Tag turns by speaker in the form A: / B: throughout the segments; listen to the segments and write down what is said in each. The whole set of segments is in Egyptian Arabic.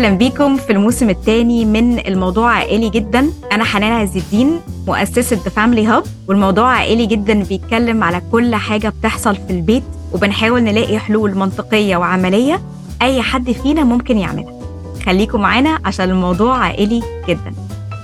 A: اهلا بيكم في الموسم الثاني من الموضوع عائلي جدا انا حنان عز الدين مؤسسه ذا فاميلي هاب والموضوع عائلي جدا بيتكلم على كل حاجه بتحصل في البيت وبنحاول نلاقي حلول منطقيه وعمليه اي حد فينا ممكن يعملها خليكم معانا عشان الموضوع عائلي جدا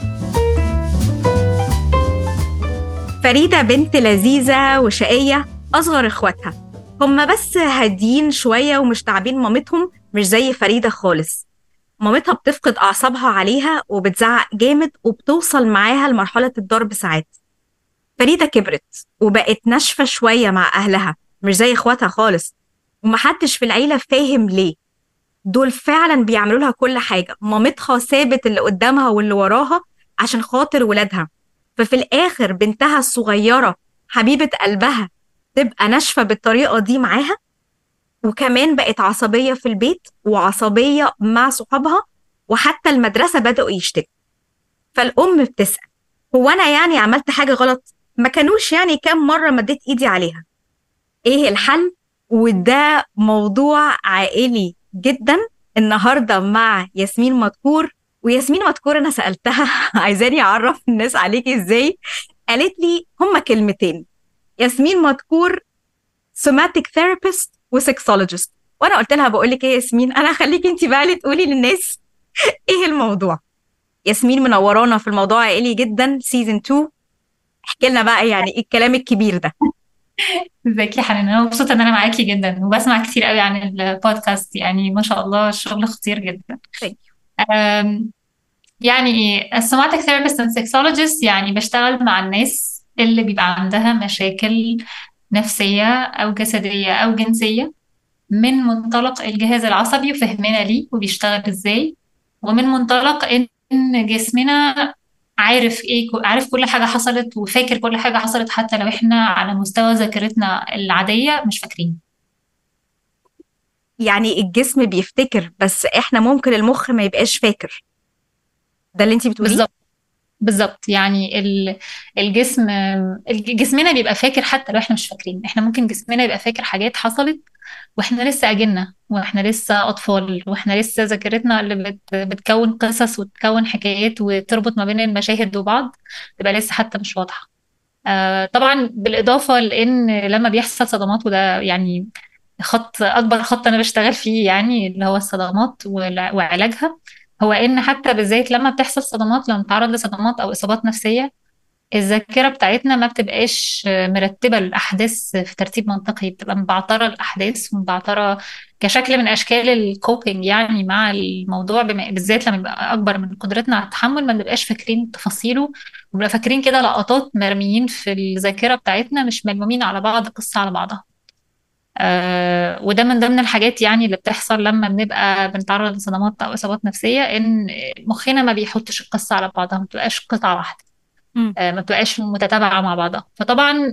A: فريدة بنت لذيذة وشقية أصغر إخواتها هما بس هاديين شوية ومش تعبين مامتهم مش زي فريدة خالص مامتها بتفقد أعصابها عليها وبتزعق جامد وبتوصل معاها لمرحلة الضرب ساعات فريدة كبرت وبقت ناشفة شوية مع أهلها مش زي إخواتها خالص ومحدش في العيلة فاهم ليه دول فعلا بيعملوا لها كل حاجة مامتها سابت اللي قدامها واللي وراها عشان خاطر ولادها ففي الآخر بنتها الصغيرة حبيبة قلبها تبقى ناشفة بالطريقة دي معاها وكمان بقت عصبية في البيت وعصبية مع صحابها وحتى المدرسة بدأوا يشتكوا فالأم بتسأل هو أنا يعني عملت حاجة غلط؟ ما كانوش يعني كام مرة مديت إيدي عليها إيه الحل؟ وده موضوع عائلي جدا النهاردة مع ياسمين مدكور وياسمين مدكور أنا سألتها عايزاني أعرف الناس عليكي إزاي قالت لي هما كلمتين ياسمين مدكور سوماتيك ثيرابيست وسكسولوجيست وانا قلت لها بقول لك ايه يا ياسمين انا هخليكي انت بقى اللي تقولي للناس ايه الموضوع ياسمين منورانا في الموضوع عائلي جدا سيزون 2 احكي لنا بقى يعني ايه الكلام الكبير ده
B: ازيك يا حنان انا مبسوطه ان انا معاكي جدا وبسمع كتير قوي عن البودكاست يعني ما شاء الله الشغل خطير جدا يعني ايه السوماتيك ثيرابيست اند سكسولوجيست يعني بشتغل مع الناس اللي بيبقى عندها مشاكل نفسية أو جسدية أو جنسية من منطلق الجهاز العصبي وفهمنا ليه وبيشتغل ازاي ومن منطلق ان جسمنا عارف ايه عارف كل حاجة حصلت وفاكر كل حاجة حصلت حتى لو احنا على مستوى ذاكرتنا العادية مش فاكرين
A: يعني الجسم بيفتكر بس احنا ممكن المخ ما يبقاش فاكر ده اللي انت بتقوليه
B: بالظبط بالظبط يعني الجسم جسمنا بيبقى فاكر حتى لو احنا مش فاكرين احنا ممكن جسمنا يبقى فاكر حاجات حصلت واحنا لسه اجلنا واحنا لسه اطفال واحنا لسه ذاكرتنا اللي بت... بتكون قصص وتكون حكايات وتربط ما بين المشاهد وبعض تبقى لسه حتى مش واضحه آه طبعا بالاضافه لان لما بيحصل صدمات وده يعني خط اكبر خط انا بشتغل فيه يعني اللي هو الصدمات وعلاجها هو ان حتى بالذات لما بتحصل صدمات لما نتعرض لصدمات او اصابات نفسيه الذاكره بتاعتنا ما بتبقاش مرتبه الاحداث في ترتيب منطقي بتبقى مبعتره الاحداث ومبعتره كشكل من اشكال الكوبينج يعني مع الموضوع بما بالذات لما يبقى اكبر من قدرتنا على التحمل ما بنبقاش فاكرين تفاصيله وبنبقى فاكرين كده لقطات مرميين في الذاكره بتاعتنا مش ملمومين على بعض قصه على بعضها آه وده من ضمن الحاجات يعني اللي بتحصل لما بنبقى بنتعرض لصدمات او اصابات نفسيه ان مخنا ما بيحطش القصه على بعضها ما بتبقاش قطعه واحده آه ما بتبقاش متتابعه مع بعضها فطبعا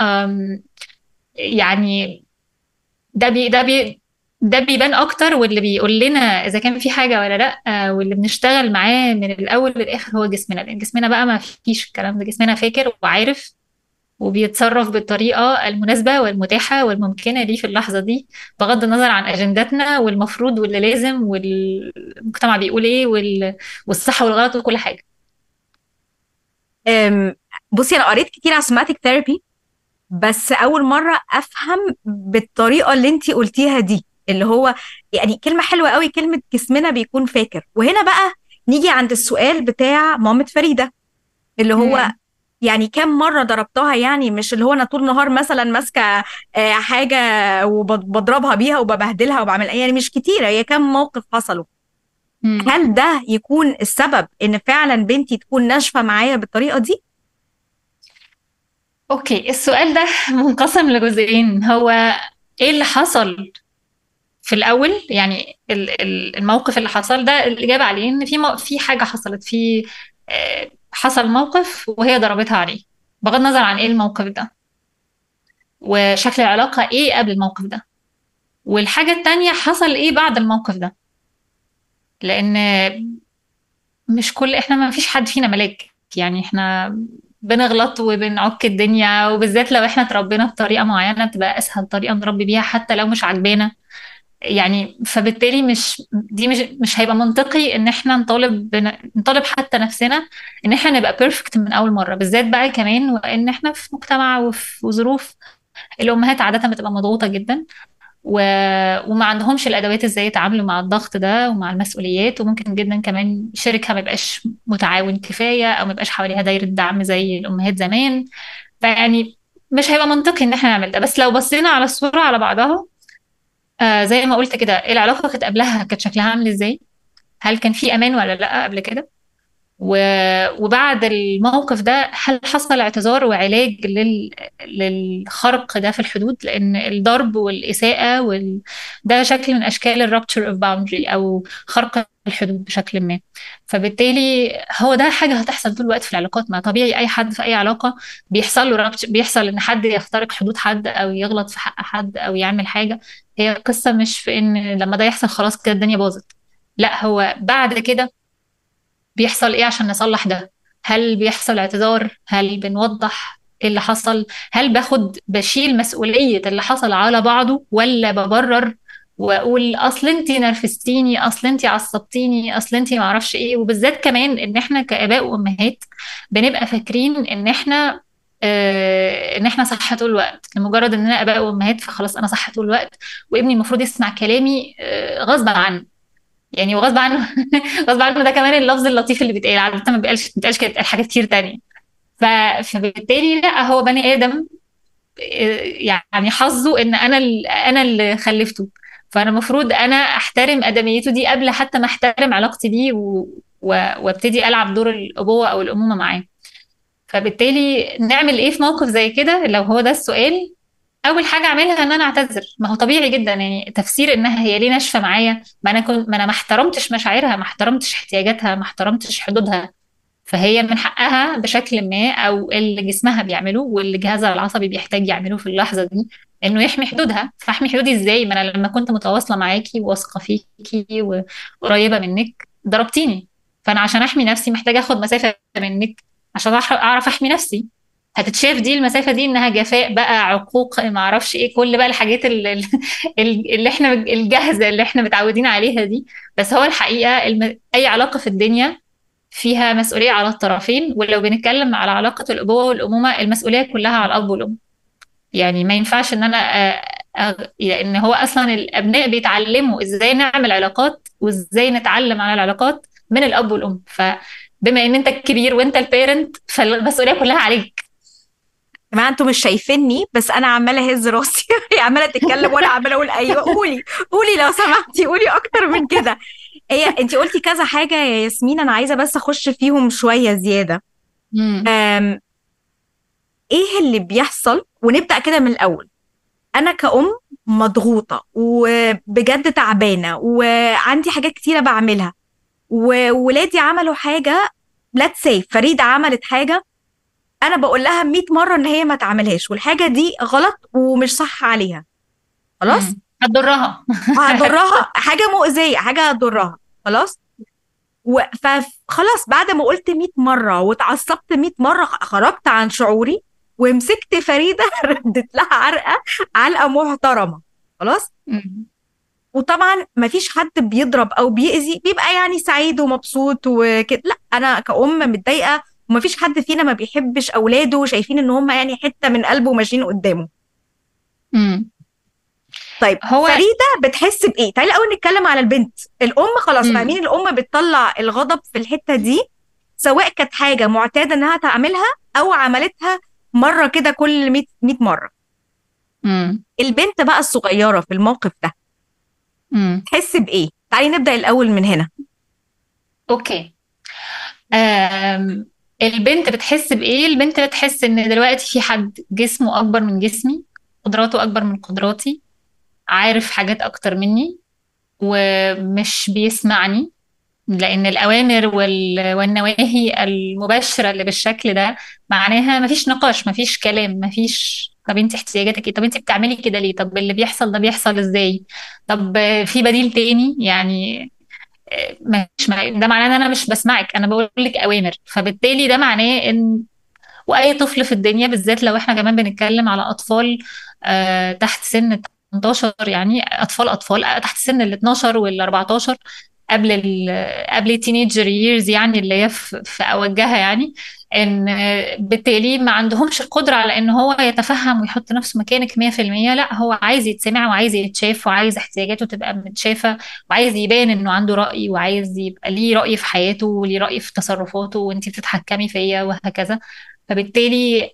B: يعني ده بي ده بي ده بيبان اكتر واللي بيقول لنا اذا كان في حاجه ولا لا آه واللي بنشتغل معاه من الاول للاخر هو جسمنا لان جسمنا بقى ما فيش الكلام ده جسمنا فاكر وعارف وبيتصرف بالطريقة المناسبة والمتاحة والممكنة ليه في اللحظة دي بغض النظر عن أجنداتنا والمفروض واللي لازم والمجتمع بيقول إيه والصح والغلط وكل حاجة
A: بصي أنا قريت كتير على سوماتيك ثيرابي بس أول مرة أفهم بالطريقة اللي أنت قلتيها دي اللي هو يعني كلمة حلوة قوي كلمة جسمنا بيكون فاكر وهنا بقى نيجي عند السؤال بتاع مامة فريدة اللي هو مم. يعني كم مرة ضربتها يعني مش اللي هو أنا طول النهار مثلا ماسكة حاجة وبضربها بيها وببهدلها وبعمل يعني مش كتيرة هي كم موقف حصلوا م. هل ده يكون السبب إن فعلا بنتي تكون ناشفة معايا بالطريقة دي؟
B: أوكي السؤال ده منقسم لجزئين هو إيه اللي حصل في الأول يعني الموقف اللي حصل ده الإجابة عليه إن في في حاجة حصلت في حصل موقف وهي ضربتها عليه بغض النظر عن ايه الموقف ده وشكل العلاقة ايه قبل الموقف ده والحاجة التانية حصل ايه بعد الموقف ده لان مش كل احنا ما فيش حد فينا ملاك يعني احنا بنغلط وبنعك الدنيا وبالذات لو احنا اتربينا بطريقة معينة بتبقى اسهل طريقة نربي بيها حتى لو مش عاجبانا يعني فبالتالي مش دي مش مش هيبقى منطقي ان احنا نطالب بن... نطالب حتى نفسنا ان احنا نبقى بيرفكت من اول مره بالذات بقى كمان وان احنا في مجتمع وفي ظروف الامهات عاده بتبقى مضغوطه جدا و... وما عندهمش الادوات ازاي يتعاملوا مع الضغط ده ومع المسؤوليات وممكن جدا كمان شركها ما يبقاش متعاون كفايه او ما يبقاش حواليها دايره دعم زي الامهات زمان فيعني مش هيبقى منطقي ان احنا نعمل ده بس لو بصينا على الصوره على بعضها آه زي ما قلت كده العلاقه كانت قبلها كانت شكلها عامل ازاي هل كان في امان ولا لا قبل كده وبعد الموقف ده هل حصل اعتذار وعلاج لل... للخرق ده في الحدود لان الضرب والاساءه وال... ده شكل من اشكال الرابتشر اوف باوندري او خرق الحدود بشكل ما فبالتالي هو ده حاجه هتحصل طول الوقت في العلاقات ما طبيعي اي حد في اي علاقه بيحصل له رابتشر بيحصل ان حد يخترق حدود حد او يغلط في حق حد او يعمل حاجه هي القصه مش في ان لما ده يحصل خلاص كده الدنيا باظت لا هو بعد كده بيحصل ايه عشان نصلح ده هل بيحصل اعتذار هل بنوضح ايه اللي حصل هل باخد بشيل مسؤولية اللي حصل على بعضه ولا ببرر واقول اصل انت نرفزتيني اصل انت عصبتيني اصل انت معرفش ايه وبالذات كمان ان احنا كاباء وامهات بنبقى فاكرين ان احنا آه ان احنا صح طول الوقت لمجرد ان انا اباء وامهات فخلاص انا صح طول الوقت وابني المفروض يسمع كلامي آه غصبا عنه يعني وغصب عنه غصب عنه ده كمان اللفظ اللطيف اللي بيتقال عادة ما بيقالش ما بيتقالش كده حاجات كتير تانية ف... فبالتالي لا هو بني آدم يعني حظه ان انا ال... انا اللي خلفته فانا المفروض انا احترم ادميته دي قبل حتى ما احترم علاقتي بيه و... و... وابتدي العب دور الابوه او الامومه معاه فبالتالي نعمل ايه في موقف زي كده لو هو ده السؤال اول حاجه اعملها ان انا اعتذر ما هو طبيعي جدا يعني تفسير انها هي ليه ناشفه معايا ما انا كنت ما انا ما احترمتش مشاعرها ما احترمتش احتياجاتها ما احترمتش حدودها فهي من حقها بشكل ما او اللي جسمها بيعمله واللي جهازها العصبي بيحتاج يعمله في اللحظه دي انه يحمي حدودها فاحمي حدودي ازاي ما انا لما كنت متواصله معاكي وواثقه فيكي وقريبه منك ضربتيني فانا عشان احمي نفسي محتاجه اخد مسافه منك عشان اعرف احمي نفسي هتتشاف دي المسافه دي انها جفاء بقى عقوق ما اعرفش ايه كل بقى الحاجات اللي, اللي احنا الجاهزه اللي احنا متعودين عليها دي بس هو الحقيقه الم... اي علاقه في الدنيا فيها مسؤوليه على الطرفين ولو بنتكلم على علاقه الابوه والامومه المسؤوليه كلها على الاب والام يعني ما ينفعش ان انا أ... لان هو اصلا الابناء بيتعلموا ازاي نعمل علاقات وازاي نتعلم على العلاقات من الاب والام فبما ان انت الكبير وانت البيرنت فالمسؤوليه كلها عليك
A: جماعه انتوا مش شايفيني بس انا عماله اهز راسي هي عماله تتكلم وانا عماله اقول ايوه قولي قولي لو سمحتي قولي اكتر من كده هي انت قلتي كذا حاجه يا ياسمين انا عايزه بس اخش فيهم شويه زياده أم ايه اللي بيحصل ونبدا كده من الاول انا كأم مضغوطه وبجد تعبانه وعندي حاجات كتيره بعملها وولادي عملوا حاجه let's say فريده عملت حاجه انا بقول لها 100 مره ان هي ما تعملهاش والحاجه دي غلط ومش صح عليها خلاص
B: هتضرها
A: هتضرها حاجه مؤذيه حاجه هتضرها خلاص فخلاص بعد ما قلت 100 مره واتعصبت 100 مره خرجت عن شعوري ومسكت فريده ردت لها عرقه علقه محترمه خلاص وطبعا ما فيش حد بيضرب او بيأذي بيبقى يعني سعيد ومبسوط وكده لا انا كأم متضايقه ومفيش حد فينا ما بيحبش اولاده وشايفين ان هم يعني حته من قلبه ماشيين قدامه
B: امم
A: طيب هو فريده بتحس بايه تعالي الاول نتكلم على البنت الام خلاص فاهمين الام بتطلع الغضب في الحته دي سواء كانت حاجه معتاده انها تعملها او عملتها مره كده كل 100 100 مره
B: امم
A: البنت بقى الصغيره في الموقف ده
B: امم
A: تحس بايه تعالي نبدا الاول من هنا
B: اوكي أم... البنت بتحس بايه البنت بتحس ان دلوقتي في حد جسمه اكبر من جسمي قدراته اكبر من قدراتي عارف حاجات اكتر مني ومش بيسمعني لان الاوامر وال... والنواهي المباشره اللي بالشكل ده معناها مفيش نقاش مفيش كلام مفيش طب انت احتياجاتك ايه طب انت بتعملي كده ليه طب اللي بيحصل ده بيحصل ازاي طب في بديل تاني يعني مش ده معناه ان انا مش بسمعك انا بقول لك اوامر فبالتالي ده معناه ان واي طفل في الدنيا بالذات لو احنا كمان بنتكلم على اطفال آه تحت سن 18 يعني اطفال اطفال تحت سن ال 12 وال 14 قبل ال قبل التينيجر ييرز يعني اللي هي في, في اوجها يعني ان بالتالي ما عندهمش القدره على ان هو يتفهم ويحط نفسه مكانك 100% لا هو عايز يتسمع وعايز يتشاف وعايز احتياجاته تبقى متشافه وعايز يبان انه عنده راي وعايز يبقى ليه راي في حياته وليه راي في تصرفاته وانت بتتحكمي فيا وهكذا فبالتالي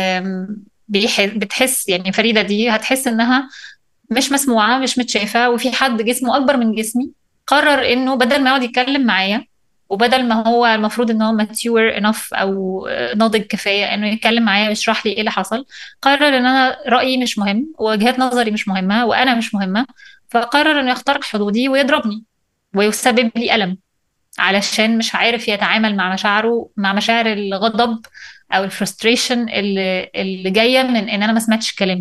B: بتحس يعني فريده دي هتحس انها مش مسموعه مش متشافه وفي حد جسمه اكبر من جسمي قرر انه بدل ما يقعد يتكلم معايا وبدل ما هو المفروض ان هو ماتيور انف او ناضج كفايه انه يتكلم معايا ويشرح لي ايه اللي حصل قرر ان انا رايي مش مهم ووجهات نظري مش مهمه وانا مش مهمه فقرر انه يخترق حدودي ويضربني ويسبب لي الم علشان مش عارف يتعامل مع مشاعره مع مشاعر الغضب او الفرستريشن اللي اللي جايه من ان انا ما سمعتش كلامه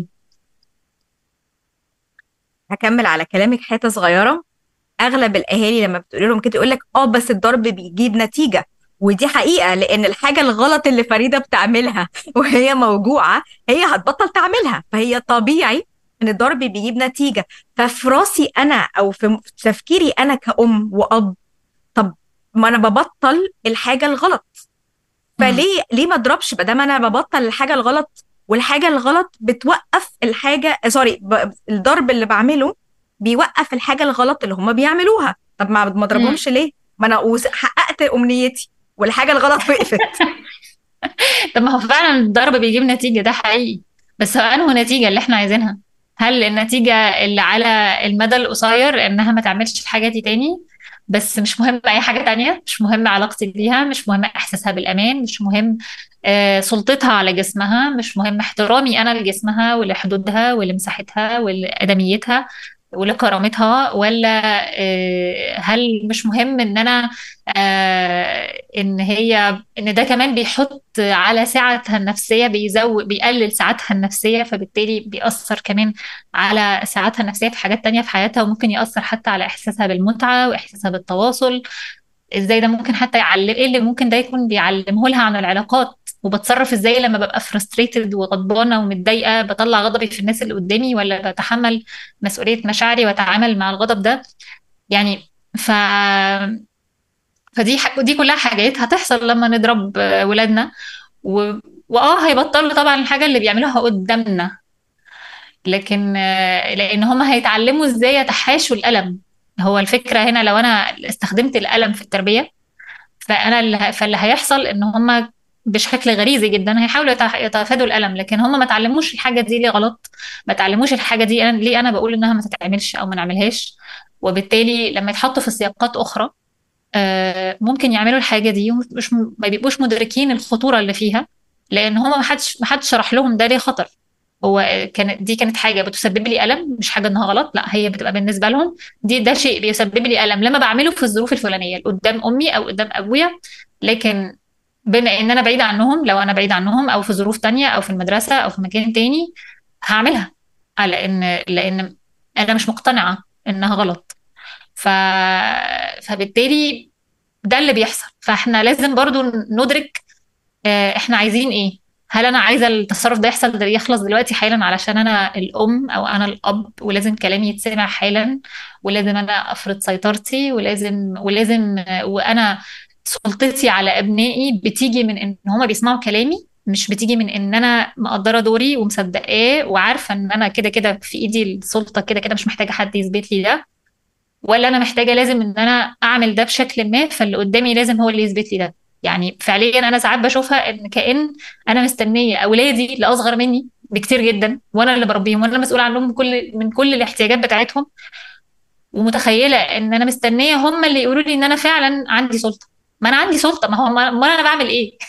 A: هكمل على كلامك حته صغيره اغلب الاهالي لما بتقول لهم كده يقول لك اه بس الضرب بيجيب نتيجه ودي حقيقه لان الحاجه الغلط اللي فريده بتعملها وهي موجوعه هي هتبطل تعملها فهي طبيعي ان الضرب بيجيب نتيجه ففي راسي انا او في تفكيري انا كأم وأب طب ما انا ببطل الحاجه الغلط فليه ليه ما اضربش ما دام انا ببطل الحاجه الغلط والحاجه الغلط بتوقف الحاجه سوري الضرب اللي بعمله بيوقف الحاجه الغلط اللي هم بيعملوها طب ما ما اضربهمش ليه ما انا حققت امنيتي والحاجه الغلط وقفت
B: طب ما هو فعلا الضرب بيجيب نتيجه ده حقيقي بس هو انه نتيجه اللي احنا عايزينها هل النتيجه اللي على المدى القصير انها ما تعملش الحاجه دي تاني بس مش مهم اي حاجه تانية مش مهم علاقتي بيها مش مهم احساسها بالامان مش مهم آه سلطتها على جسمها مش مهم احترامي انا لجسمها ولحدودها ولمساحتها ولادميتها ولكرامتها ولا آه هل مش مهم ان انا آه ان هي ان ده كمان بيحط على سعتها النفسيه بيزود بيقلل سعتها النفسيه فبالتالي بيأثر كمان على سعتها النفسيه في حاجات تانية في حياتها وممكن يأثر حتى على احساسها بالمتعه واحساسها بالتواصل ازاي ده ممكن حتى يعلم ايه اللي ممكن ده يكون بيعلمه لها عن العلاقات وبتصرف ازاي لما ببقى فرستريتد وغضبانه ومتضايقه بطلع غضبي في الناس اللي قدامي ولا بتحمل مسؤوليه مشاعري واتعامل مع الغضب ده يعني ف فدي ح... دي كلها حاجات هتحصل لما نضرب ولادنا و... واه هيبطلوا طبعا الحاجه اللي بيعملوها قدامنا لكن لان هم هيتعلموا ازاي يتحاشوا الالم هو الفكره هنا لو انا استخدمت الالم في التربيه فانا اللي فاللي هيحصل ان هم بشكل غريزي جدا هيحاولوا يتفادوا الالم لكن هم ما تعلموش الحاجه دي ليه غلط ما تعلموش الحاجه دي أنا ليه انا بقول انها ما تتعملش او ما نعملهاش وبالتالي لما يتحطوا في سياقات اخرى ممكن يعملوا الحاجه دي ومش ما بيبقوش مدركين الخطوره اللي فيها لان هم ما حدش ما حدش شرح لهم ده ليه خطر هو كانت دي كانت حاجه بتسبب لي الم مش حاجه انها غلط لا هي بتبقى بالنسبه لهم دي ده شيء بيسبب لي الم لما بعمله في الظروف الفلانيه قدام امي او قدام ابويا لكن بما ان انا بعيده عنهم لو انا بعيده عنهم او في ظروف تانية او في المدرسه او في مكان تاني هعملها لان لان انا مش مقتنعه انها غلط ف... فبالتالي ده اللي بيحصل فاحنا لازم برضو ندرك احنا عايزين ايه هل انا عايزه التصرف ده يحصل ده يخلص دلوقتي حالا علشان انا الام او انا الاب ولازم كلامي يتسمع حالا ولازم انا افرض سيطرتي ولازم ولازم وانا سلطتي على ابنائي بتيجي من ان هما بيسمعوا كلامي مش بتيجي من ان انا مقدره دوري ومصدقاه وعارفه ان انا كده كده في ايدي السلطه كده كده مش محتاجه حد يثبت لي ده ولا انا محتاجه لازم ان انا اعمل ده بشكل ما فاللي قدامي لازم هو اللي يثبت لي ده يعني فعليا انا ساعات بشوفها ان كان انا مستنيه اولادي اللي اصغر مني بكتير جدا وانا اللي بربيهم وانا مسؤوله عنهم من كل من كل الاحتياجات بتاعتهم ومتخيله ان انا مستنيه هم اللي يقولوا لي ان انا فعلا عندي سلطه ما انا عندي سلطه ما هو ما انا بعمل ايه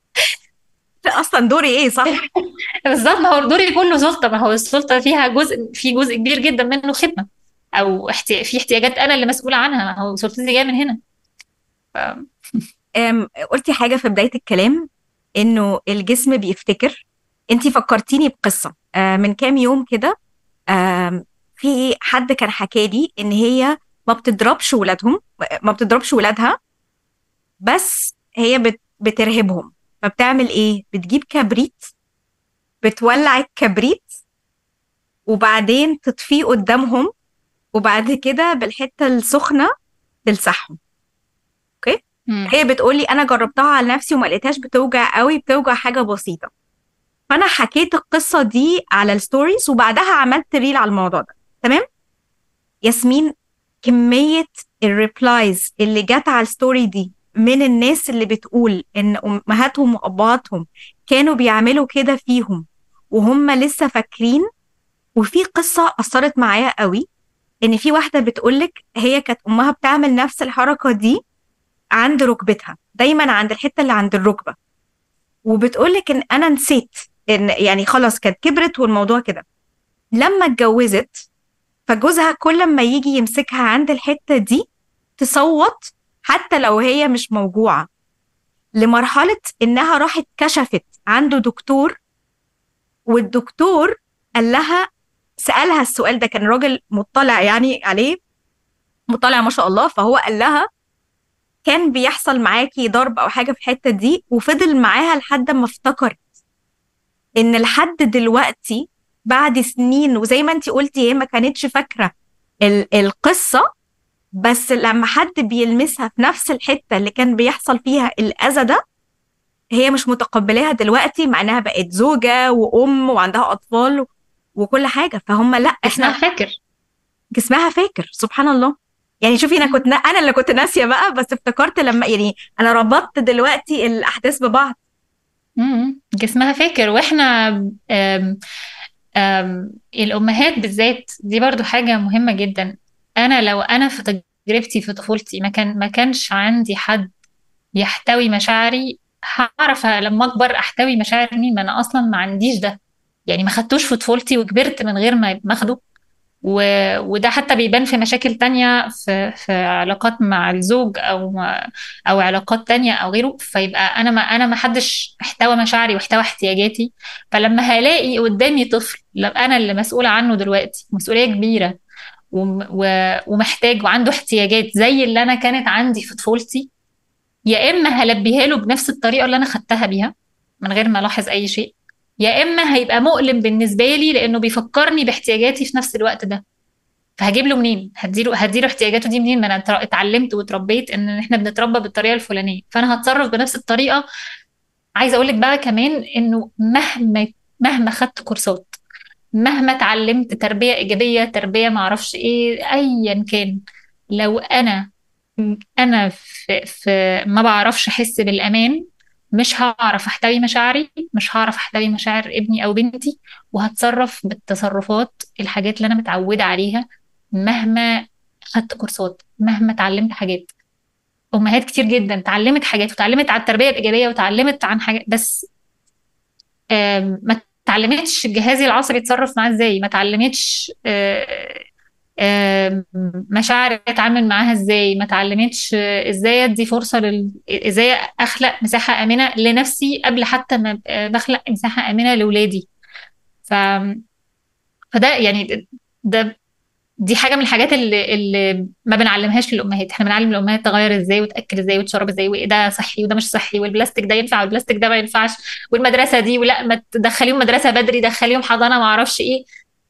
A: اصلا دوري ايه صح
B: بالظبط ما هو دوري كله سلطه ما هو السلطه فيها جزء في جزء كبير جدا منه خدمه او احتي... في احتياجات انا اللي مسؤوله عنها ما هو سلطتي جايه من هنا ف...
A: أم قلتي حاجه في بدايه الكلام انه الجسم بيفتكر انت فكرتيني بقصه من كام يوم كده في حد كان حكى لي ان هي ما بتضربش ولادهم ما بتضربش ولادها بس هي بت... بترهبهم فبتعمل ايه بتجيب كبريت بتولع الكبريت وبعدين تطفيه قدامهم وبعد كده بالحته السخنه تلسعهم اوكي
B: مم.
A: هي بتقولي انا جربتها على نفسي وما لقيتهاش بتوجع قوي بتوجع حاجه بسيطه فانا حكيت القصه دي على الستوريز وبعدها عملت ريل على الموضوع ده تمام ياسمين كميه الريبلايز اللي جت على الستوري دي من الناس اللي بتقول ان امهاتهم وابهاتهم كانوا بيعملوا كده فيهم وهم لسه فاكرين وفي قصه اثرت معايا قوي ان في واحده بتقولك هي كانت امها بتعمل نفس الحركه دي عند ركبتها دايما عند الحته اللي عند الركبه وبتقولك ان انا نسيت ان يعني خلاص كانت كبرت والموضوع كده لما اتجوزت فجوزها كل ما يجي يمسكها عند الحته دي تصوت حتى لو هي مش موجوعه لمرحله انها راحت كشفت عنده دكتور والدكتور قال لها سالها السؤال ده كان راجل مطلع يعني عليه مطلع ما شاء الله فهو قال لها كان بيحصل معاكي ضرب او حاجه في الحته دي وفضل معاها لحد ما افتكرت ان لحد دلوقتي بعد سنين وزي ما انت قلتي هي ما كانتش فاكره ال- القصه بس لما حد بيلمسها في نفس الحته اللي كان بيحصل فيها الاذى ده هي مش متقبلاها دلوقتي مع انها بقت زوجه وام وعندها اطفال وكل حاجه فهم لا
B: اسمها
A: احنا
B: فاكر
A: جسمها فاكر سبحان الله يعني شوفي انا كنت انا اللي كنت ناسيه بقى بس افتكرت لما يعني انا ربطت دلوقتي الاحداث ببعض
B: مم. جسمها فاكر واحنا آم آم الامهات بالذات دي برضو حاجة مهمة جدا انا لو انا في تجربتي في طفولتي ما كان ما كانش عندي حد يحتوي مشاعري هعرف لما اكبر احتوي مشاعر مين ما انا اصلا ما عنديش ده يعني ما خدتوش في طفولتي وكبرت من غير ما ما اخده و... وده حتى بيبان في مشاكل تانية في, في علاقات مع الزوج او او علاقات تانية او غيره فيبقى انا ما انا ما حدش احتوى مشاعري واحتوى احتياجاتي فلما هلاقي قدامي طفل لا انا اللي مسؤولة عنه دلوقتي مسؤولية كبيرة وم- و- ومحتاج وعنده احتياجات زي اللي انا كانت عندي في طفولتي يا اما هلبيها له بنفس الطريقه اللي انا خدتها بيها من غير ما الاحظ اي شيء يا اما هيبقى مؤلم بالنسبه لي لانه بيفكرني باحتياجاتي في نفس الوقت ده فهجيب له منين هديله هديله احتياجاته دي منين ما انا اتر- اتعلمت واتربيت ان احنا بنتربى بالطريقه الفلانيه فانا هتصرف بنفس الطريقه عايزه اقول لك بقى كمان انه مهما مهما خدت كورسات مهما اتعلمت تربيه ايجابيه تربيه معرفش ايه ايا كان لو انا انا في, في ما بعرفش احس بالامان مش هعرف احتوي مشاعري مش هعرف احتوي مشاعر ابني او بنتي وهتصرف بالتصرفات الحاجات اللي انا متعوده عليها مهما خدت كورسات مهما اتعلمت حاجات امهات كتير جدا اتعلمت حاجات وتعلمت على التربيه الايجابيه وتعلمت عن حاجات بس آم، ما اتعلمتش جهازي العصبي يتصرف معاه ازاي ما اتعلمتش آه، آم، مشاعر اتعامل معاها ازاي ما اتعلمتش آه، ازاي ادي فرصه لل... ازاي اخلق مساحه امنه لنفسي قبل حتى ما أبقى بخلق مساحه امنه لاولادي ف فده يعني ده دي حاجه من الحاجات اللي, اللي ما بنعلمهاش للامهات احنا بنعلم الامهات تغير ازاي وتاكل ازاي وتشرب ازاي وايه ده صحي وده مش صحي والبلاستيك ده ينفع والبلاستيك ده ما ينفعش والمدرسه دي ولا ما تدخليهم مدرسه بدري دخليهم حضانه ما اعرفش ايه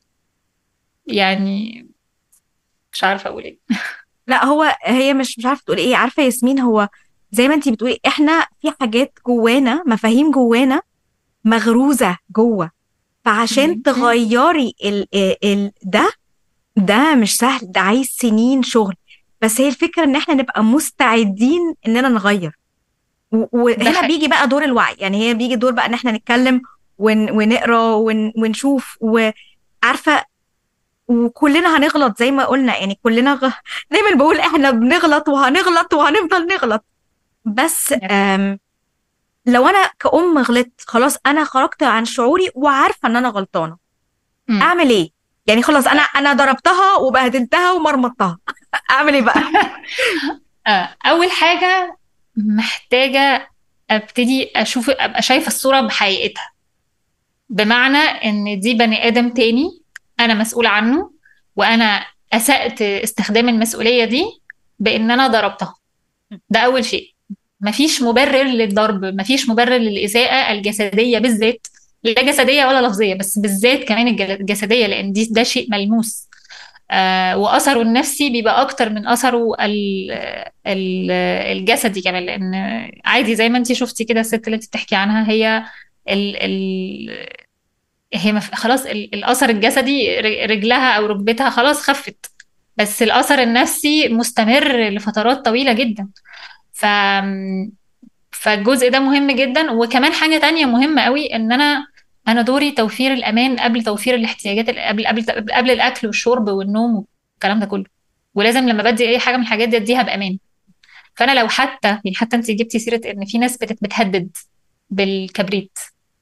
B: يعني مش عارفه اقول ايه
A: لا هو هي مش مش عارفه تقول ايه عارفه ياسمين هو زي ما انتي بتقولي احنا في حاجات جوانا مفاهيم جوانا مغروزه جوه فعشان
B: مم.
A: تغيري ال ال ال ده ده مش سهل ده عايز سنين شغل بس هي الفكره ان احنا نبقى مستعدين اننا نغير و-
B: ده
A: وهنا
B: حقيقي
A: بيجي بقى دور الوعي يعني هي بيجي دور بقى ان احنا نتكلم ون ونقرا ون ونشوف وعارفه وكلنا هنغلط زي ما قلنا يعني كلنا غ... دايما بقول احنا بنغلط وهنغلط وهنفضل نغلط بس أم لو انا كأم غلطت خلاص انا خرجت عن شعوري وعارفه ان انا غلطانه
B: مم.
A: اعمل ايه يعني خلاص انا انا ضربتها وبهدلتها ومرمطتها اعمل ايه بقى
B: آه، اول حاجه محتاجه ابتدي اشوف ابقى شايفه الصوره بحقيقتها بمعنى ان دي بني ادم تاني انا مسؤوله عنه وانا اسأت استخدام المسؤوليه دي بان انا ضربتها ده اول شيء مفيش مبرر للضرب مفيش مبرر للإساءة الجسدية بالذات لا جسديه ولا لفظيه بس بالذات كمان الجل- الجسديه لان دي ده شيء ملموس آه واثره النفسي بيبقى اكتر من اثره ال ال الجسدي كمان لان عادي زي ما انت شفتي كده الست اللي انت بتحكي عنها هي ال ال هي مف... خلاص ال- الاثر الجسدي ر- رجلها او ركبتها خلاص خفت بس الاثر النفسي مستمر لفترات طويله جدا ف فالجزء ده مهم جدا وكمان حاجه تانية مهمه قوي ان انا انا دوري توفير الامان قبل توفير الاحتياجات قبل قبل قبل الاكل والشرب والنوم والكلام ده كله ولازم لما بدي اي حاجه من الحاجات دي اديها بامان فانا لو حتى يعني حتى انت جبتي سيره ان في ناس بتت- بتهدد بالكبريت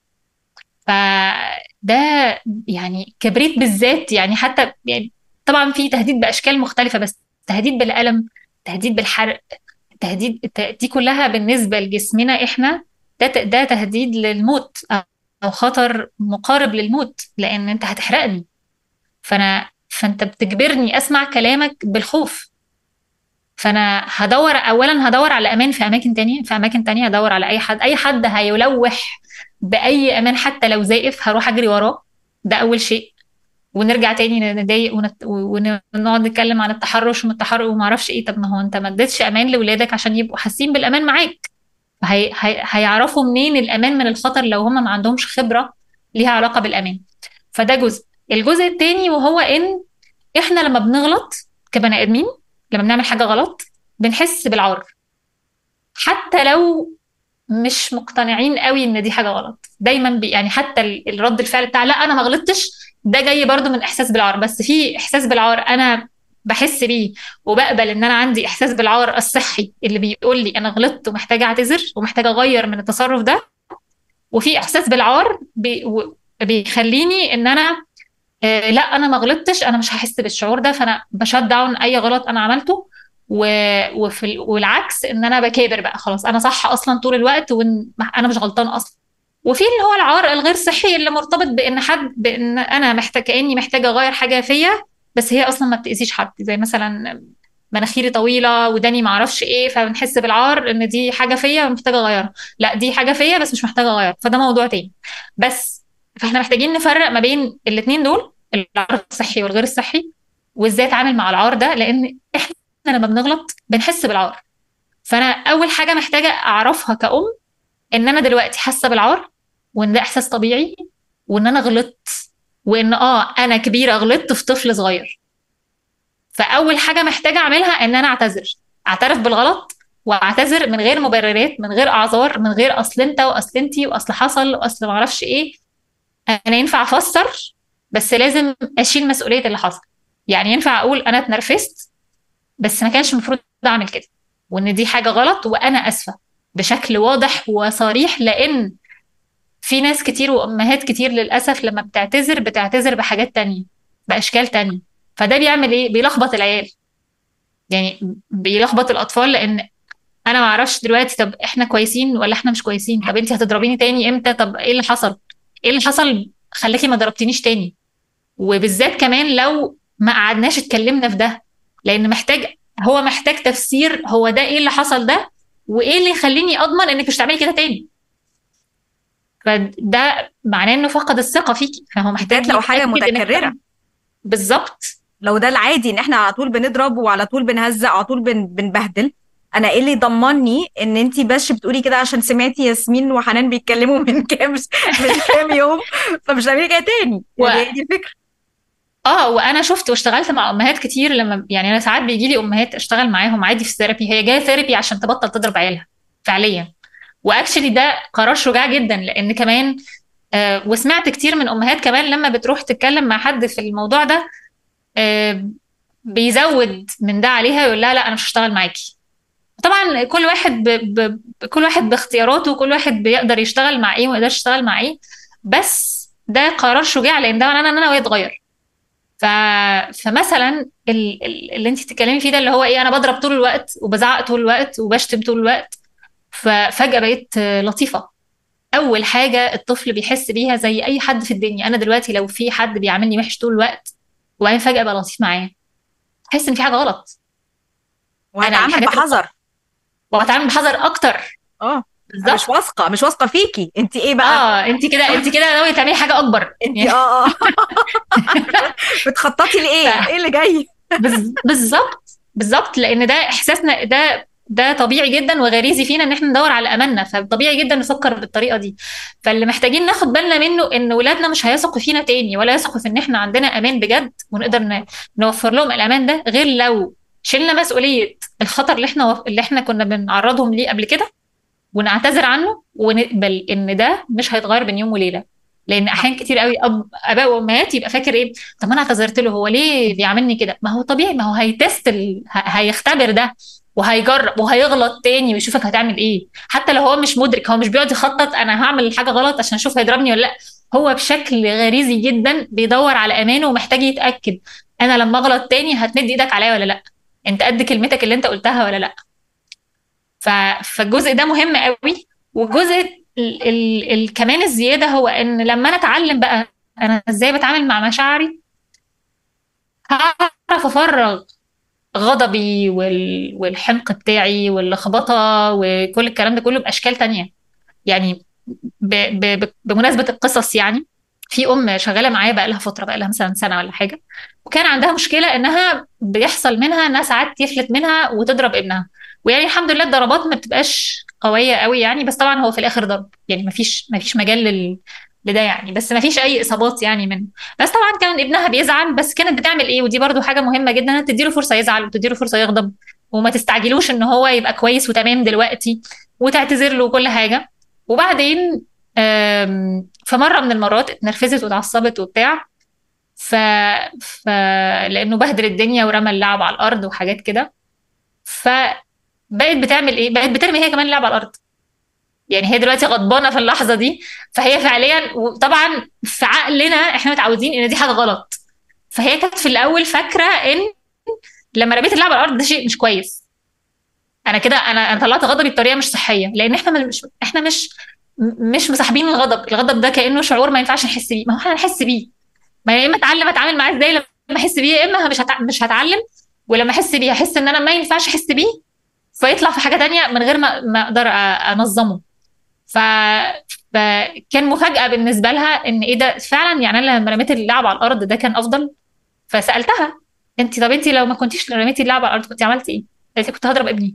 B: فده يعني كبريت بالذات يعني حتى يعني طبعا في تهديد باشكال مختلفه بس تهديد بالالم تهديد بالحرق تهديد دي كلها بالنسبه لجسمنا احنا ده ده تهديد للموت او خطر مقارب للموت لان انت هتحرقني فانا فانت بتجبرني اسمع كلامك بالخوف فانا هدور اولا هدور على امان في اماكن تانية في اماكن تانية هدور على اي حد اي حد هيلوح باي امان حتى لو زائف هروح اجري وراه ده اول شيء ونرجع تاني نضايق ونت... ونقعد نتكلم عن التحرش ومن التحرش وما اعرفش ايه طب ما هو انت ما اديتش امان لاولادك عشان يبقوا حاسين بالامان معاك هي... هي... هيعرفوا منين الامان من الخطر لو هم ما عندهمش خبره ليها علاقه بالامان فده جزء الجزء التاني وهو ان احنا لما بنغلط كبني ادمين لما بنعمل حاجه غلط بنحس بالعار حتى لو مش مقتنعين قوي ان دي حاجه غلط دايما بي يعني حتى ال- الرد الفعل بتاع لا انا ما غلطتش ده جاي برضو من احساس بالعار بس في احساس بالعار انا بحس بيه وبقبل ان انا عندي احساس بالعار الصحي اللي بيقول لي انا غلطت ومحتاجه اعتذر ومحتاجه اغير من التصرف ده وفي احساس بالعار بي و- بيخليني ان انا آه لا انا ما غلطتش انا مش هحس بالشعور ده فانا بشت داون اي غلط انا عملته و... وفي ال... والعكس ان انا بكابر بقى خلاص انا صح اصلا طول الوقت وانا مش غلطان اصلا وفي اللي هو العار الغير صحي اللي مرتبط بان حد بان انا محتاج كاني محتاجه اغير حاجه فيا بس هي اصلا ما بتاذيش حد زي مثلا مناخيري طويله وداني ما اعرفش ايه فبنحس بالعار ان دي حاجه فيا ومحتاجه اغيرها لا دي حاجه فيا بس مش محتاجه اغيرها فده موضوع تاني بس فاحنا محتاجين نفرق ما بين الاثنين دول العار الصحي والغير الصحي وازاي اتعامل مع العار ده لان احنا لما بنغلط بنحس بالعار فانا اول حاجه محتاجه اعرفها كأم ان انا دلوقتي حاسه بالعار وان ده احساس طبيعي وان انا غلطت وان اه انا كبيره غلطت في طفل صغير فاول حاجه محتاجه اعملها ان انا اعتذر اعترف بالغلط واعتذر من غير مبررات من غير اعذار من غير اصل انت واصل انتي واصل حصل واصل ما اعرفش ايه انا ينفع افسر بس لازم اشيل مسؤوليه اللي حصل يعني ينفع اقول انا اتنرفزت بس ما كانش المفروض اعمل كده وان دي حاجه غلط وانا اسفه بشكل واضح وصريح لان في ناس كتير وامهات كتير للاسف لما بتعتذر بتعتذر بحاجات تانية باشكال تانية فده بيعمل ايه بيلخبط العيال يعني بيلخبط الاطفال لان انا ما اعرفش دلوقتي طب احنا كويسين ولا احنا مش كويسين طب انت هتضربيني تاني امتى طب ايه اللي حصل ايه اللي حصل خلاكي ما ضربتنيش تاني وبالذات كمان لو ما قعدناش اتكلمنا في ده لان محتاج هو محتاج تفسير هو ده ايه اللي حصل ده وايه اللي يخليني اضمن انك مش تعملي كده تاني فده معناه انه فقد الثقه فيكي فهو محتاج
A: لو حاجه متكرره
B: بالظبط
A: لو ده العادي ان احنا على طول بنضرب وعلى طول بنهزق على طول بن بنبهدل انا ايه اللي ضمني ان انت بس بتقولي كده عشان سمعتي ياسمين وحنان بيتكلموا من كام من كام يوم فمش هتعملي كده تاني
B: و...
A: يعني دي الفكره
B: اه وانا شفت واشتغلت مع امهات كتير لما يعني انا ساعات بيجي لي امهات اشتغل معاهم عادي في الثيرابي هي جايه ثيرابي عشان تبطل تضرب عيالها فعليا واكشلي ده قرار شجاع جدا لان كمان آه وسمعت كتير من امهات كمان لما بتروح تتكلم مع حد في الموضوع ده آه بيزود من ده عليها يقول لها لا انا مش هشتغل معاكي طبعا كل واحد ب... ب... كل واحد باختياراته وكل واحد بيقدر يشتغل مع ايه وما يقدرش يشتغل مع ايه بس ده قرار شجاع لان ده معناه ان انا وهي اتغير ف... فمثلا ال... ال... اللي انت بتتكلمي فيه ده اللي هو ايه انا بضرب طول الوقت وبزعق طول الوقت وبشتم طول الوقت ففجأة بقيت لطيفة أول حاجة الطفل بيحس بيها زي أي حد في الدنيا أنا دلوقتي لو في حد بيعاملني وحش طول الوقت وبعدين فجأة بقى لطيف معاه تحس إن في حاجة غلط
A: وهتعامل بحذر
B: وهتعامل بحذر أكتر
A: اه بالظبط مش واثقه مش واثقه فيكي انت ايه بقى
B: اه انت كده انت كده ناويه تعملي حاجه اكبر
A: انت اه اه بتخططي لايه ايه اللي جاي
B: بالظبط بالظبط لان ده احساسنا ده ده طبيعي جدا وغريزي فينا ان احنا ندور على املنا فطبيعي جدا نفكر بالطريقه دي فاللي محتاجين ناخد بالنا منه ان ولادنا مش هيثقوا فينا تاني ولا يثقوا في ان احنا عندنا امان بجد ونقدر نوفر لهم الامان ده غير لو شلنا مسؤوليه الخطر اللي احنا اللي احنا كنا بنعرضهم ليه قبل كده ونعتذر عنه ونقبل ان ده مش هيتغير بين يوم وليله لان احيان كتير قوي اب اباء وامهات يبقى فاكر ايه طب ما انا اعتذرت له هو ليه بيعاملني كده ما هو طبيعي ما هو هيتست ال... هيختبر ده وهيجرب وهيغلط تاني ويشوفك هتعمل ايه حتى لو هو مش مدرك هو مش بيقعد يخطط انا هعمل حاجه غلط عشان اشوف هيضربني ولا لا هو بشكل غريزي جدا بيدور على امانه ومحتاج يتاكد انا لما اغلط تاني هتمد ايدك عليا ولا لا انت قد كلمتك اللي انت قلتها ولا لا ف... فالجزء ده مهم قوي والجزء ال... ال... ال... كمان الزياده هو ان لما انا اتعلم بقى انا ازاي بتعامل مع مشاعري هعرف افرغ غضبي وال... والحمق بتاعي واللخبطه وكل الكلام ده كله باشكال تانية يعني ب... ب... بمناسبه القصص يعني في ام شغاله معايا بقى لها فتره بقى لها مثلا سنه ولا حاجه وكان عندها مشكله انها بيحصل منها انها ساعات يفلت منها وتضرب ابنها ويعني الحمد لله الضربات ما بتبقاش قويه قوي يعني بس طبعا هو في الاخر ضرب يعني ما فيش ما فيش مجال لل... لده يعني بس ما فيش اي اصابات يعني منه بس طبعا كان ابنها بيزعل بس كانت بتعمل ايه ودي برضو حاجه مهمه جدا انها تديله فرصه يزعل وتديله فرصه يغضب وما تستعجلوش ان هو يبقى كويس وتمام دلوقتي وتعتذر له وكل حاجه وبعدين في مره من المرات اتنرفزت واتعصبت وبتاع ف... ف لانه بهدل الدنيا ورمى اللعب على الارض وحاجات كده فبقت بتعمل ايه بقت بترمي هي كمان اللعب على الارض يعني هي دلوقتي غضبانه في اللحظه دي فهي فعليا وطبعا في عقلنا احنا متعودين ان دي حاجه غلط فهي كانت في الاول فاكره ان لما رميت اللعبه على الارض ده شيء مش كويس انا كده انا انا طلعت غضبي بطريقه مش صحيه لان احنا مش احنا مش مش مصاحبين الغضب الغضب ده كانه شعور ما ينفعش نحس بيه ما هو احنا نحس بيه ما يا اما اتعلم اتعامل معاه ازاي لما احس بيه يا اما مش هتع... مش هتعلم ولما احس بيه احس ان انا ما ينفعش احس بيه فيطلع في حاجه تانية من غير ما ما اقدر انظمه ف... فكان مفاجاه بالنسبه لها ان ايه ده فعلا يعني انا لما رميت اللعب على الارض ده كان افضل فسالتها انت طب انت لو ما كنتيش رميتي اللعب على الارض كنت عملتي ايه؟ قالت كنت هضرب ابني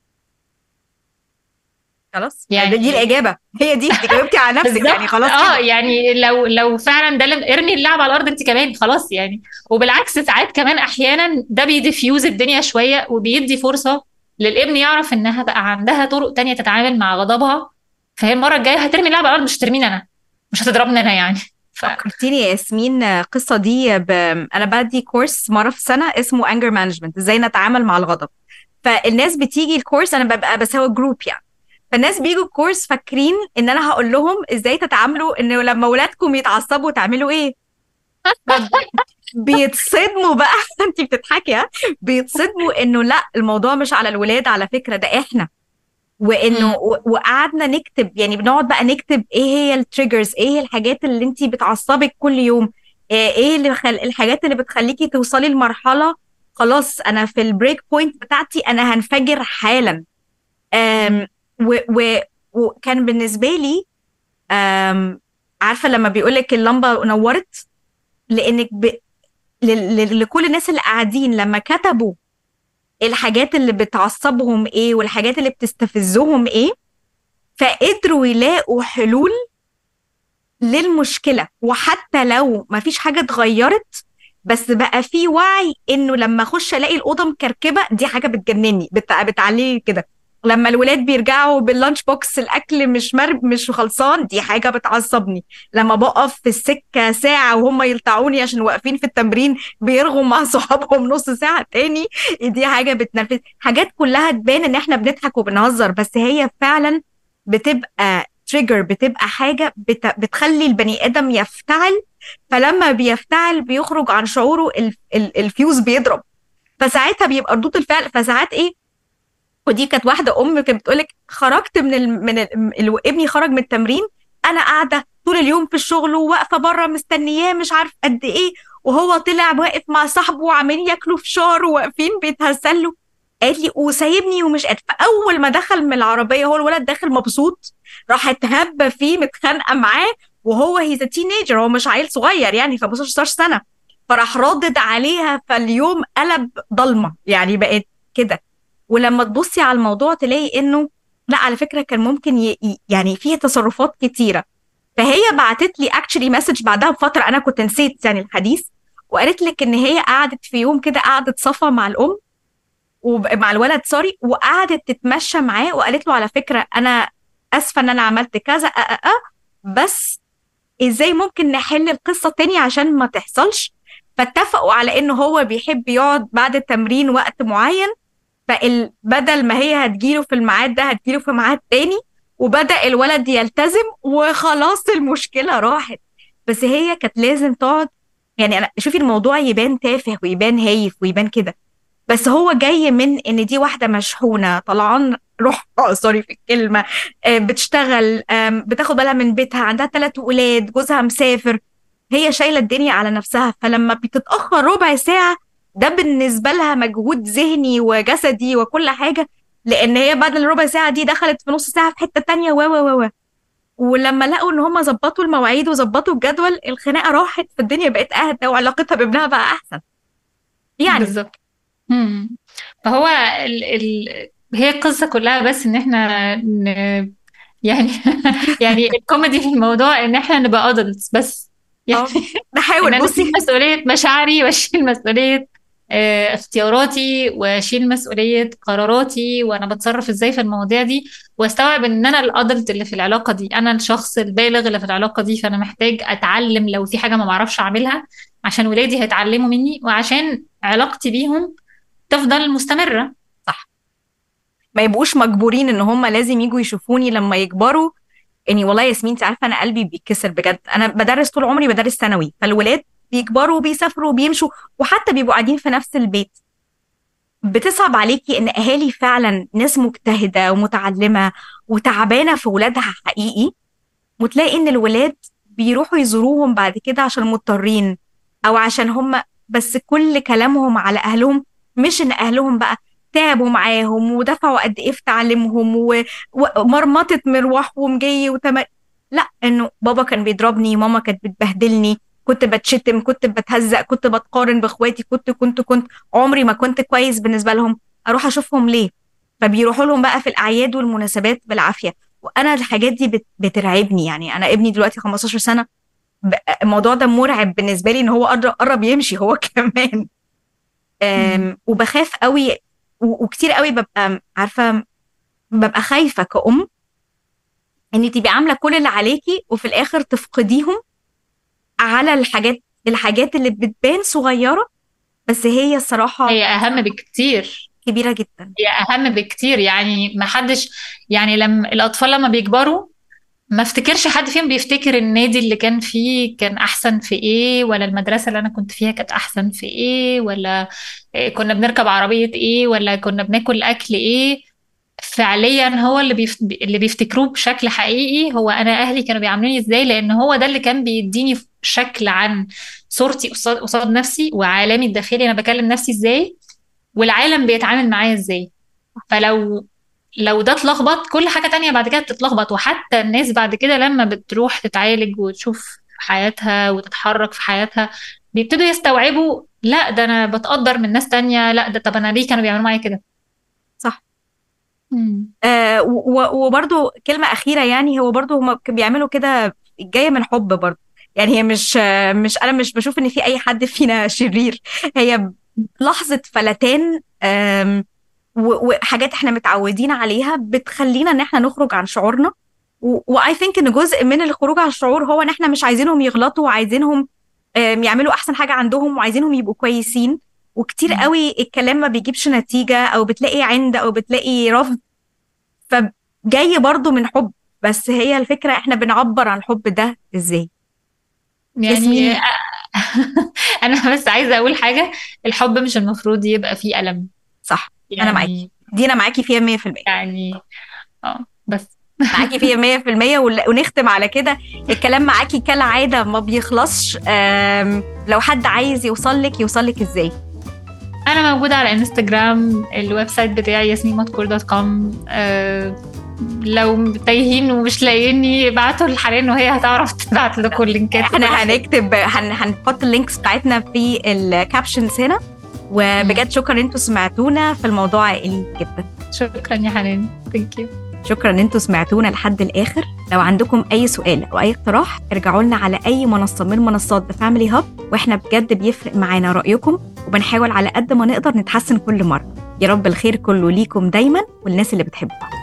A: خلاص يعني دي الاجابه هي دي انت جاوبتي على نفسك يعني خلاص
B: اه يعني لو لو فعلا ده ارمي اللعب على الارض انت كمان خلاص يعني وبالعكس ساعات كمان احيانا ده بيديفيوز الدنيا شويه وبيدي فرصه للابن يعرف انها بقى عندها طرق تانية تتعامل مع غضبها فهي المره الجايه هترمي اللعبه على الارض مش هترميني انا مش هتضربني انا يعني
A: ف... فكرتيني يا ياسمين القصه دي ب... انا بدي كورس مره في سنه اسمه انجر مانجمنت ازاي نتعامل مع الغضب فالناس بتيجي الكورس انا ببقى بسوي جروب يعني فالناس بيجوا الكورس فاكرين ان انا هقول لهم ازاي تتعاملوا ان لما ولادكم يتعصبوا تعملوا ايه بيتصدموا بقى انت بتضحكي ها بيتصدموا انه لا الموضوع مش على الولاد على فكره ده احنا وانه وقعدنا نكتب يعني بنقعد بقى نكتب ايه هي التريجرز ايه الحاجات اللي انت بتعصبك كل يوم ايه اللي خل... الحاجات اللي بتخليكي توصلي لمرحله خلاص انا في البريك بوينت بتاعتي انا هنفجر حالا أم و... و... وكان بالنسبه لي أم... عارفه لما بيقول لك اللمبه نورت لانك ب... ل... ل... لكل الناس اللي قاعدين لما كتبوا الحاجات اللي بتعصبهم ايه والحاجات اللي بتستفزهم ايه فقدروا يلاقوا حلول للمشكله وحتى لو ما فيش حاجه اتغيرت بس بقى في وعي انه لما اخش الاقي الاوضه مكركبه دي حاجه بتجنني بتع... بتعلي كده لما الولاد بيرجعوا باللانش بوكس الاكل مش مرب مش خلصان دي حاجه بتعصبني لما بقف في السكه ساعه وهم يلطعوني عشان واقفين في التمرين بيرغوا مع صحابهم نص ساعه تاني دي حاجه بتنرفز حاجات كلها تبان ان احنا بنضحك وبنهزر بس هي فعلا بتبقى تريجر بتبقى حاجه بت... بتخلي البني ادم يفتعل فلما بيفتعل بيخرج عن شعوره الفيوز بيضرب فساعتها بيبقى ردود الفعل فساعات ايه ودي كانت واحده ام كانت بتقول لك خرجت من ال... من ال... ابني خرج من التمرين انا قاعده طول اليوم في الشغل وواقفه بره مستنياه مش عارف قد ايه وهو طلع واقف مع صاحبه وعمالين ياكلوا فشار وواقفين بيتهزلوا قالت لي وسايبني ومش قادر فاول ما دخل من العربيه هو الولد داخل مبسوط راحت هبه فيه متخانقه معاه وهو هيز تينيجر هو مش عيل صغير يعني ف 15 سنه فراح ردد عليها فاليوم قلب ضلمه يعني بقت كده ولما تبصي على الموضوع تلاقي انه لا على فكره كان ممكن ي... يعني فيه تصرفات كتيره فهي بعتت لي اكشلي مسج بعدها بفتره انا كنت نسيت يعني الحديث وقالت لك ان هي قعدت في يوم كده قعدت صفا مع الام ومع الولد سوري وقعدت تتمشى معاه وقالت له على فكره انا اسفه ان انا عملت كذا أه أه أه بس ازاي ممكن نحل القصه تاني عشان ما تحصلش فاتفقوا على انه هو بيحب يقعد بعد التمرين وقت معين فبدل ما هي هتجيله في الميعاد ده هتجيله في ميعاد تاني وبدأ الولد يلتزم وخلاص المشكلة راحت بس هي كانت لازم تقعد يعني انا شوفي الموضوع يبان تافه ويبان هايف ويبان كده بس هو جاي من ان دي واحده مشحونه طلعان روح سوري في الكلمه بتشتغل بتاخد بالها من بيتها عندها ثلاث ولاد جوزها مسافر هي شايله الدنيا على نفسها فلما بتتاخر ربع ساعه ده بالنسبه لها مجهود ذهني وجسدي وكل حاجه لان هي بعد الربع ساعه دي دخلت في نص ساعه في حته تانية و و و ولما لقوا ان هم ظبطوا المواعيد وظبطوا الجدول الخناقه راحت فالدنيا بقت اهدى وعلاقتها بابنها بقى احسن يعني
B: بالظبط فهو ال ال هي القصة كلها بس ان احنا ن... يعني يعني الكوميدي في الموضوع ان احنا نبقى ادلتس بس
A: يعني نحاول
B: بصي مسؤولية مشاعري واشيل مسؤولية اه اختياراتي واشيل مسؤولية قراراتي وانا بتصرف ازاي في المواضيع دي واستوعب ان انا الادلت اللي في العلاقة دي انا الشخص البالغ اللي في العلاقة دي فانا محتاج اتعلم لو في حاجة ما بعرفش اعملها عشان ولادي هيتعلموا مني وعشان علاقتي بيهم تفضل مستمرة
A: صح ما يبقوش مجبورين ان هم لازم يجوا يشوفوني لما يكبروا اني والله ياسمين انت عارفه انا قلبي بيتكسر بجد انا بدرس طول عمري بدرس ثانوي فالولاد بيكبروا وبيسافروا وبيمشوا وحتى بيبقوا قاعدين في نفس البيت بتصعب عليكي ان اهالي فعلا ناس مجتهده ومتعلمه وتعبانه في ولادها حقيقي وتلاقي ان الولاد بيروحوا يزوروهم بعد كده عشان مضطرين او عشان هم بس كل كلامهم على اهلهم مش ان اهلهم بقى تعبوا معاهم ودفعوا قد ايه في تعليمهم ومرمطه مروحهم جاي وتم لا انه بابا كان بيضربني ماما كانت بتبهدلني كنت بتشتم كنت بتهزق كنت بتقارن باخواتي كنت كنت كنت عمري ما كنت كويس بالنسبه لهم اروح اشوفهم ليه فبيروحوا لهم بقى في الاعياد والمناسبات بالعافيه وانا الحاجات دي بترعبني يعني انا ابني دلوقتي 15 سنه الموضوع ده مرعب بالنسبه لي ان هو قرب يمشي هو كمان وبخاف قوي وكتير قوي ببقى عارفه ببقى خايفه كأم ان تبقي عامله كل اللي عليكي وفي الاخر تفقديهم على الحاجات الحاجات اللي بتبان صغيره بس هي الصراحه
B: هي اهم بكتير
A: كبيره جدا
B: هي اهم بكتير يعني ما حدش يعني لما الاطفال لما بيكبروا ما افتكرش حد فيهم بيفتكر النادي اللي كان فيه كان احسن في ايه ولا المدرسه اللي انا كنت فيها كانت احسن في ايه ولا إيه كنا بنركب عربيه ايه ولا كنا بناكل اكل ايه فعليا هو اللي بيفت... اللي بيفتكروه بشكل حقيقي هو انا اهلي كانوا بيعاملوني ازاي لان هو ده اللي كان بيديني شكل عن صورتي قصاد قصاد نفسي وعالمي الداخلي انا بكلم نفسي ازاي والعالم بيتعامل معايا ازاي فلو لو ده اتلخبط كل حاجة تانية بعد كده بتتلخبط وحتى الناس بعد كده لما بتروح تتعالج وتشوف حياتها وتتحرك في حياتها بيبتدوا يستوعبوا لا ده انا بتقدر من ناس تانية لا ده طب انا ليه كانوا بيعملوا معايا كده
A: صح آه وبرده كلمة أخيرة يعني هو برده هم بيعملوا كده جاية من حب برضه يعني هي مش مش أنا مش بشوف إن في أي حد فينا شرير هي لحظة فلتان وحاجات احنا متعودين عليها بتخلينا ان احنا نخرج عن شعورنا واي ثينك ان جزء من الخروج عن الشعور هو ان احنا مش عايزينهم يغلطوا وعايزينهم يعملوا احسن حاجه عندهم وعايزينهم يبقوا كويسين وكتير قوي الكلام ما بيجيبش نتيجه او بتلاقي عند او بتلاقي رفض فجاي برضو من حب بس هي الفكره احنا بنعبر عن الحب ده ازاي
B: يعني انا بس عايزه اقول حاجه الحب مش المفروض يبقى فيه الم
A: صح يعني انا معاكي دي انا معاكي فيها 100%
B: يعني اه بس
A: معاكي فيها 100% ونختم على كده الكلام معاكي كالعاده ما بيخلصش لو حد عايز يوصل لك يوصل لك ازاي
B: انا موجوده على انستجرام الويب سايت بتاعي ياسمين دوت كوم أه لو تايهين ومش لاقيني ابعتوا لحنان وهي هتعرف تبعت لكم اللينكات
A: احنا هنكتب هن... هنحط اللينكس بتاعتنا في الكابشنز هنا وبجد شكرا ان انتوا سمعتونا في الموضوع عائلي جدا
B: شكرا يا حنان ثانك يو
A: شكرا ان انتوا سمعتونا لحد الاخر لو عندكم اي سؤال او اي اقتراح ارجعوا لنا على اي منصه من منصات ذا فاميلي هاب واحنا بجد بيفرق معانا رايكم وبنحاول على قد ما نقدر نتحسن كل مره يا رب الخير كله ليكم دايما والناس اللي بتحبكم